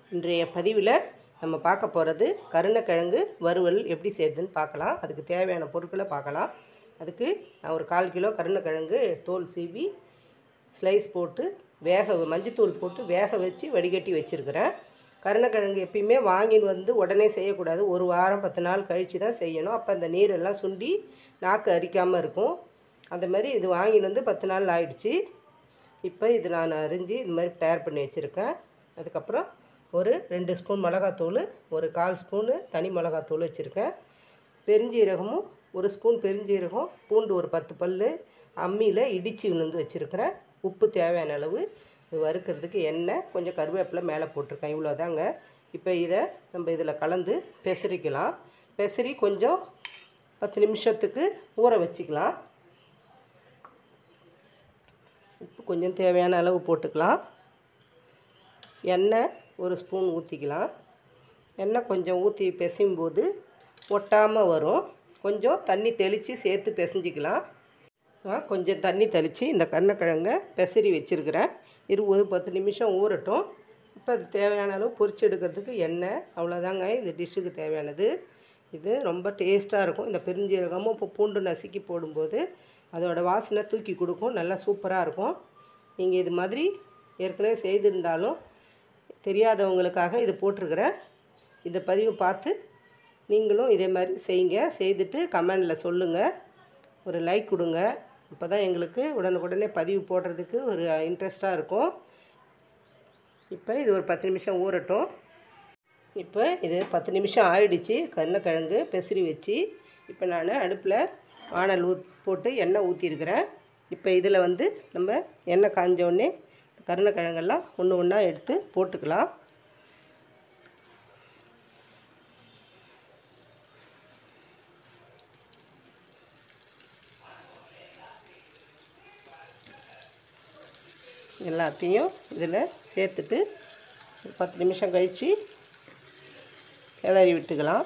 இன்றைய பதிவில் நம்ம பார்க்க போகிறது கருணக்கிழங்கு வறுவல் எப்படி செய்யுதுன்னு பார்க்கலாம் அதுக்கு தேவையான பொருட்களை பார்க்கலாம் அதுக்கு நான் ஒரு கால் கிலோ கருணக்கிழங்கு தோல் சீவி ஸ்லைஸ் போட்டு வேக மஞ்சத்தூள் போட்டு வேக வச்சு வடிகட்டி வச்சுருக்கிறேன் கருணக்கிழங்கு எப்பயுமே வாங்கின்னு வந்து உடனே செய்யக்கூடாது ஒரு வாரம் பத்து நாள் கழித்து தான் செய்யணும் அப்போ அந்த நீரெல்லாம் சுண்டி நாக்கு அரிக்காமல் இருக்கும் அந்த மாதிரி இது வாங்கின்னு வந்து பத்து நாள் ஆயிடுச்சு இப்போ இது நான் அரிஞ்சு இது மாதிரி தயார் பண்ணி வச்சுருக்கேன் அதுக்கப்புறம் ஒரு ரெண்டு ஸ்பூன் மிளகாத்தூள் ஒரு கால் ஸ்பூனு தனி மிளகாத்தூள் வச்சுருக்கேன் பெருஞ்சீரகமும் ஒரு ஸ்பூன் பெருஞ்சீரகம் பூண்டு ஒரு பத்து பல் அம்மியில் இடித்து வந்து வச்சுருக்கிறேன் உப்பு தேவையான அளவு இது வறுக்கிறதுக்கு எண்ணெய் கொஞ்சம் கருவேப்பிலை மேலே போட்டிருக்கேன் இவ்வளோதாங்க இப்போ இதை நம்ம இதில் கலந்து பெசரிக்கலாம் பெசரி கொஞ்சம் பத்து நிமிஷத்துக்கு ஊற வச்சுக்கலாம் உப்பு கொஞ்சம் தேவையான அளவு போட்டுக்கலாம் எண்ணெய் ஒரு ஸ்பூன் ஊற்றிக்கலாம் எண்ணெய் கொஞ்சம் ஊற்றி பிசையும் போது ஒட்டாமல் வரும் கொஞ்சம் தண்ணி தெளித்து சேர்த்து பிசைஞ்சிக்கலாம் கொஞ்சம் தண்ணி தெளித்து இந்த கருணக்கிழங்க பெசரி வச்சுருக்கிறேன் இருபது பத்து நிமிஷம் ஊறட்டும் இப்போ அது தேவையான அளவு பொரிச்சு எடுக்கிறதுக்கு எண்ணெய் அவ்வளோதாங்க இந்த டிஷ்ஷுக்கு தேவையானது இது ரொம்ப டேஸ்ட்டாக இருக்கும் இந்த பெருஞ்சீரகமும் இப்போ பூண்டு நசுக்கி போடும்போது அதோட வாசனை தூக்கி கொடுக்கும் நல்லா சூப்பராக இருக்கும் நீங்கள் இது மாதிரி ஏற்கனவே செய்திருந்தாலும் தெரியாதவங்களுக்காக இது போட்டிருக்கிறேன் இந்த பதிவு பார்த்து நீங்களும் இதே மாதிரி செய்யுங்க செய்துட்டு கமெண்டில் சொல்லுங்கள் ஒரு லைக் கொடுங்க இப்போ தான் எங்களுக்கு உடனுக்குடனே பதிவு போடுறதுக்கு ஒரு இன்ட்ரெஸ்ட்டாக இருக்கும் இப்போ இது ஒரு பத்து நிமிஷம் ஊறட்டும் இப்போ இது பத்து நிமிஷம் ஆயிடுச்சு கருணக்கிழங்கு பெசரி வச்சு இப்போ நான் அடுப்பில் வானல் ஊத் போட்டு எண்ணெய் ஊற்றிருக்கிறேன் இப்போ இதில் வந்து நம்ம எண்ணெய் காஞ்ச உடனே கருணக்கிழங்கெல்லாம் ஒன்று ஒன்றா எடுத்து போட்டுக்கலாம் எல்லாத்தையும் இதில் சேர்த்துட்டு ஒரு பத்து நிமிஷம் கழித்து கிளறி விட்டுக்கலாம்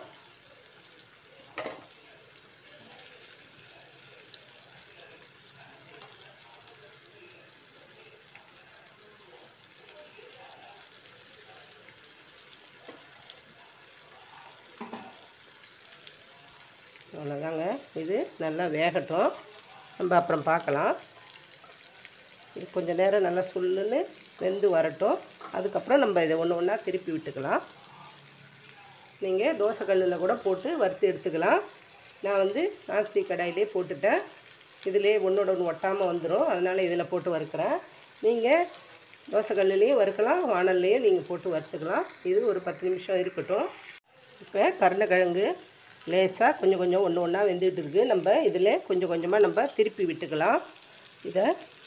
அவ்வளோதாங்க இது நல்லா வேகட்டும் நம்ம அப்புறம் பார்க்கலாம் இது கொஞ்சம் நேரம் நல்லா சுல்லுன்னு வெந்து வரட்டும் அதுக்கப்புறம் நம்ம இதை ஒன்று ஒன்றா திருப்பி விட்டுக்கலாம் நீங்கள் தோசை கல்லில் கூட போட்டு வறுத்து எடுத்துக்கலாம் நான் வந்து நான்ஸ்டிக் கடாயிலே போட்டுட்டேன் இதிலே ஒன்றோட ஒன்று ஒட்டாமல் வந்துடும் அதனால் இதில் போட்டு வறுக்கிறேன் நீங்கள் தோசை கல்லுலேயும் வறுக்கலாம் வானல்லையும் நீங்கள் போட்டு வறுத்துக்கலாம் இது ஒரு பத்து நிமிஷம் இருக்கட்டும் இப்போ கருணக்கிழங்கு லேசாக கொஞ்சம் கொஞ்சம் ஒன்று ஒன்றா வெந்துக்கிட்டு இருக்குது நம்ம இதில் கொஞ்சம் கொஞ்சமாக நம்ம திருப்பி விட்டுக்கலாம் இதை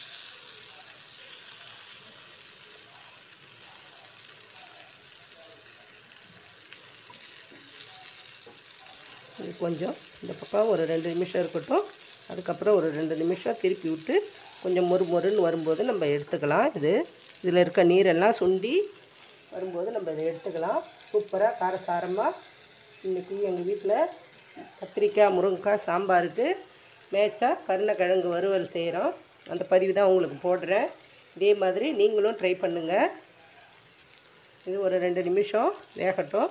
இது கொஞ்சம் இந்த பக்கம் ஒரு ரெண்டு நிமிஷம் இருக்கட்டும் அதுக்கப்புறம் ஒரு ரெண்டு நிமிஷம் திருப்பி விட்டு கொஞ்சம் மொறு மொறுன்னு வரும்போது நம்ம எடுத்துக்கலாம் இது இதில் இருக்க நீரெல்லாம் சுண்டி வரும்போது நம்ம இதை எடுத்துக்கலாம் சூப்பராக காரசாரமாக இன்றைக்கி எங்கள் வீட்டில் கத்திரிக்காய் முருங்கைக்காய் சாம்பாருக்கு மேய்ச்சா கருணக்கிழங்கு வறுவல் செய்கிறோம் அந்த பதிவு தான் உங்களுக்கு போடுறேன் இதே மாதிரி நீங்களும் ட்ரை பண்ணுங்கள் இது ஒரு ரெண்டு நிமிஷம் வேகட்டும்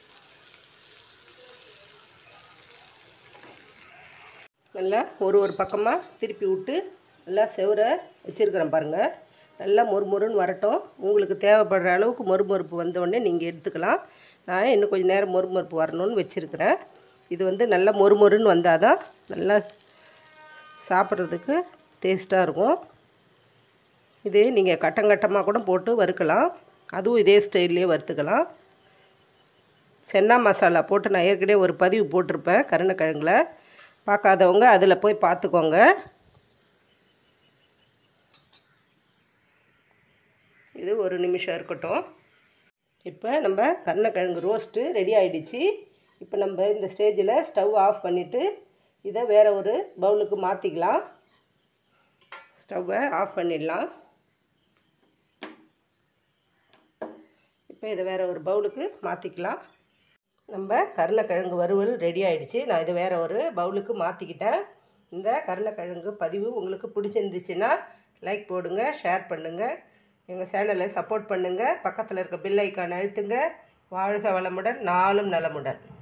நல்லா ஒரு ஒரு பக்கமாக திருப்பி விட்டு நல்லா செவர வச்சுருக்கிறேன் பாருங்கள் நல்லா மொறுமொறுன்னு வரட்டும் உங்களுக்கு தேவைப்படுற அளவுக்கு மொறுமொறுப்பு வந்தோடனே நீங்கள் எடுத்துக்கலாம் நான் இன்னும் கொஞ்சம் நேரம் மொறுமொறுப்பு வரணும்னு வச்சுருக்கிறேன் இது வந்து நல்லா மொறுமொறுன்னு வந்தால் தான் நல்லா சாப்பிட்றதுக்கு டேஸ்ட்டாக இருக்கும் இது நீங்கள் கட்டங்கட்டமாக கூட போட்டு வறுக்கலாம் அதுவும் இதே ஸ்டைல்லே வறுத்துக்கலாம் சென்னா மசாலா போட்டு நான் ஏற்கனவே ஒரு பதிவு போட்டிருப்பேன் கருணக்கிழங்குல பார்க்காதவங்க அதில் போய் பார்த்துக்கோங்க இது ஒரு நிமிஷம் இருக்கட்டும் இப்போ நம்ம கருணக்கிழங்கு ரோஸ்ட்டு ரெடி ஆகிடுச்சு இப்போ நம்ம இந்த ஸ்டேஜில் ஸ்டவ் ஆஃப் பண்ணிவிட்டு இதை வேறு ஒரு பவுலுக்கு மாற்றிக்கலாம் ஸ்டவ்வை ஆஃப் பண்ணிடலாம் இப்போ இதை வேறு ஒரு பவுலுக்கு மாற்றிக்கலாம் நம்ம கருணக்கிழங்கு வறுவல் ரெடி ஆயிடுச்சு நான் இதை வேறு ஒரு பவுலுக்கு மாற்றிக்கிட்டேன் இந்த கருணக்கிழங்கு பதிவு உங்களுக்கு பிடிச்சிருந்துச்சுன்னா லைக் போடுங்க ஷேர் பண்ணுங்கள் எங்கள் சேனலை சப்போர்ட் பண்ணுங்கள் பக்கத்தில் இருக்க பில் ஐக்கான் அழுத்துங்க வாழ்க வளமுடன் நாளும் நலமுடன்